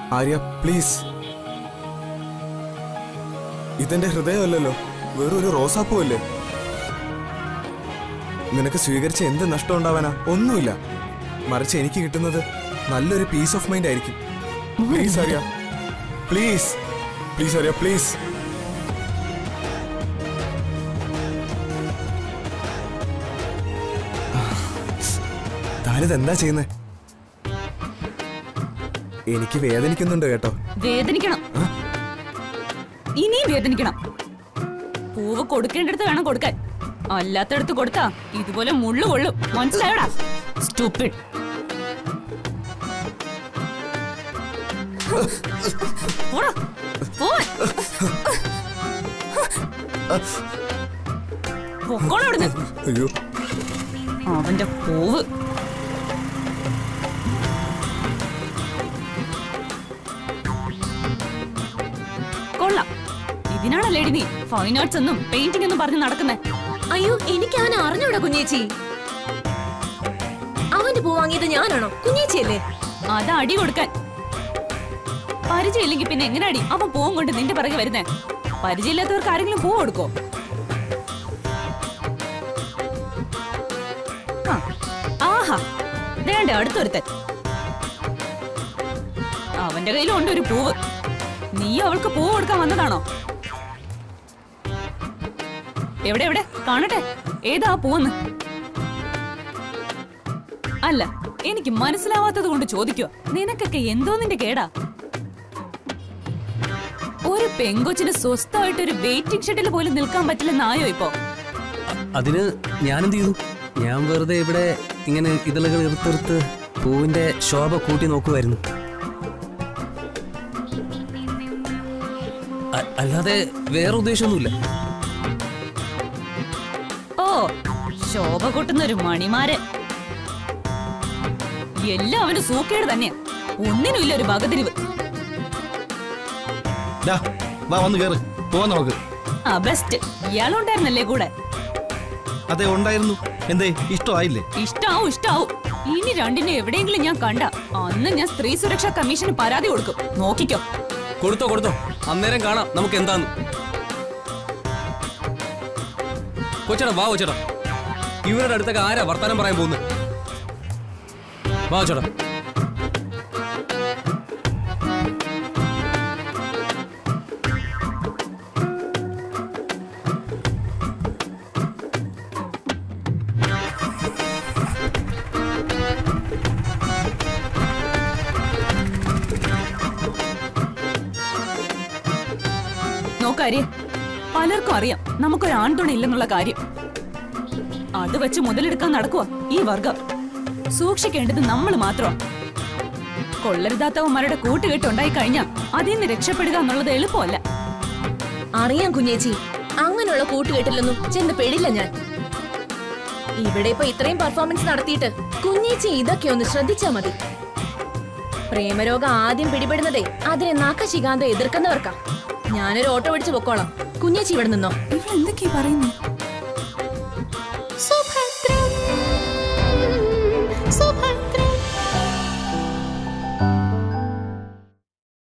Arya please ഇതെന്റെ ഹൃദയമല്ലല്ലോ വേറൊരു റോസാപ്പൂ അല്ലേ നിനക്ക് സ്വീകരിച്ച എന്ത് നഷ്ടം ഉണ്ടാവാനാ ഒന്നുമില്ല മറിച്ച് എനിക്ക് കിട്ടുന്നത് നല്ലൊരു പീസ് ഓഫ് മൈൻഡ് ആയിരിക്കും please Arya please please Arya please താനിത് എന്താ ചെയ്യുന്നേ എനിക്ക് വേദനിക്കുന്നുണ്ട് കേട്ടോ വേദനിക്കണം ഇനിയും വേദനിക്കണം പൂവ് കൊടുക്കേണ്ടടുത്ത് വേണം കൊടുക്കാൻ അല്ലാത്തടത്ത് കൊടുത്താ ഇതുപോലെ മുള്ളു കൊള്ളും മനസ്സിലായോടാ സ്റ്റുപ്പിഡ് പോടാ, പോവാൻ. പൊക്കോളാം അവിടുന്ന്. അയ്യോ അവന്റെ പൂവ് കൊള്ളാം ഇതിനാണല്ലേടി നീ ഫൈൻ ആർട്സ് എന്നും പെയിന്റിംഗ് എന്നും പറഞ്ഞ് നടക്കുന്നേ അയ്യോ എനിക്ക് അവനെ അറിഞ്ഞൂടാ കുഞ്ഞേച്ചി അവന്റെ പൂ വാങ്ങിയത് ഞാനാണോ കുഞ്ഞേച്ചിയല്ലേ അത് അടി കൊടുക്കാൻ പരിചയമില്ലെങ്കിൽ പിന്നെ എങ്ങനെ അടി അവൻ പൂവും കൊണ്ട് നിന്റെ പിറകെ വരുന്നേ പരിചയമില്ലാത്തവർക്ക് ആരെങ്കിലും പൂ കൊടുക്കോ ആ, ആഹാ വേണ്ട അടുത്തൊരുത്തൻ അവന്റെ കയ്യിലും ഉണ്ട് ഒരു പൂവ് നീ അവൾക്ക് പൂവ് കൊടുക്കാൻ വന്നതാണോ എവിടെ എവിടെ കാണട്ടെ ഏതാ ആ പൂവെന്ന് അല്ല എനിക്ക് മനസ്സിലാവാത്തത് കൊണ്ട് ചോദിക്കോ നിനക്കൊക്കെ എന്തോ നിന്റെ കേടാ ഒരു പെങ്കൊച്ചിന് സ്വസ്ഥമായിട്ട് ഒരു വെയിറ്റിംഗ് ഷെഡിൽ പോലും നിൽക്കാൻ പറ്റില്ലെന്നായോ ഇപ്പോ അതിന് ഞാനെന്ത് ചെയ്തു ഞാൻ വെറുതെ ഇവിടെ ഇങ്ങനെ ഇതളുകൾ ഇറുത്തെറുത്ത് പൂവിന്റെ ശോഭ കൂട്ടി നോക്കുമായിരുന്നു അ- അല്ലാതെ വേറെ ഉദ്ദേശമൊന്നുമില്ല ഓ ശോഭ കൂട്ടുന്ന ഒരു മണിമാരൻ എല്ലാം അവന് സൂക്കേട് തന്നെയാ ഒന്നിനുമില്ല ഒരു വകതിരിവ് ഡാ വാ വന്ന് കേറ് പോവാൻ നമുക്ക് ആ ബെസ്റ്റ് ഇയാളുണ്ടായിരുന്നല്ലേ കൂടെ അതെ ഉണ്ടായിരുന്നു എന്തേ ഇഷ്ടമായില്ലേ ഇഷ്ടാവും ഇഷ്ടാവും ഇനി രണ്ടിനെ എവിടെയെങ്കിലും ഞാൻ കണ്ട അന്ന് ഞാൻ സ്ത്രീ സുരക്ഷാ കമ്മീഷന് പരാതി കൊടുക്കും നോക്കിക്കോ കൊടുത്തോ കൊടുത്തോ അന്നേരം കാണാം നമുക്ക് എന്താന്ന് കൊച്ചേട്ടാ വാ കൊച്ചേട്ടാ ഇവരുടെ അടുത്തൊക്കെ ആരാ വർത്താനം പറയാൻ പോകുന്നത് വാ കൊച്ചേട്ടാ നോക്കാര്യ പലർക്കും അറിയാം നമുക്കൊരു ആൺതുണ ഇല്ലെന്നുള്ള കാര്യം അത് വെച്ച് മുതലെടുക്കാൻ നടക്കുക ഈ വർഗം സൂക്ഷിക്കേണ്ടത് നമ്മൾ മാത്രം കൊള്ളരുതാത്തവന്മാരുടെ കൂട്ടുകെട്ട് ഉണ്ടായി കഴിഞ്ഞാൽ അതിൽ നിന്ന് രക്ഷപ്പെടുക എന്നുള്ളത് എളുപ്പമല്ല അറിയാം കുഞ്ഞേച്ചി അങ്ങനെയുള്ള കൂട്ടുകെട്ടിലൊന്നും ചെന്ന് പെടില്ല ഞാൻ ഇവിടെ ഇപ്പൊ ഇത്രയും പെർഫോമൻസ് നടത്തിയിട്ട് കുഞ്ഞേച്ചി ഇതൊക്കെ ഒന്ന് ശ്രദ്ധിച്ചാ മതി പ്രേമരോഗം ആദ്യം പിടിപെടുന്നതേ അതിനെ നാക്കശികാന്തം എതിർക്കുന്നവർക്കാ ഞാനൊരു ഓട്ടോ പിടിച്ച് പൊക്കോളാം കുഞ്ഞേച്ചി ഇവിടെ നിന്നോ ഇവളെന്തൊക്കെയാ പറയുന്നേ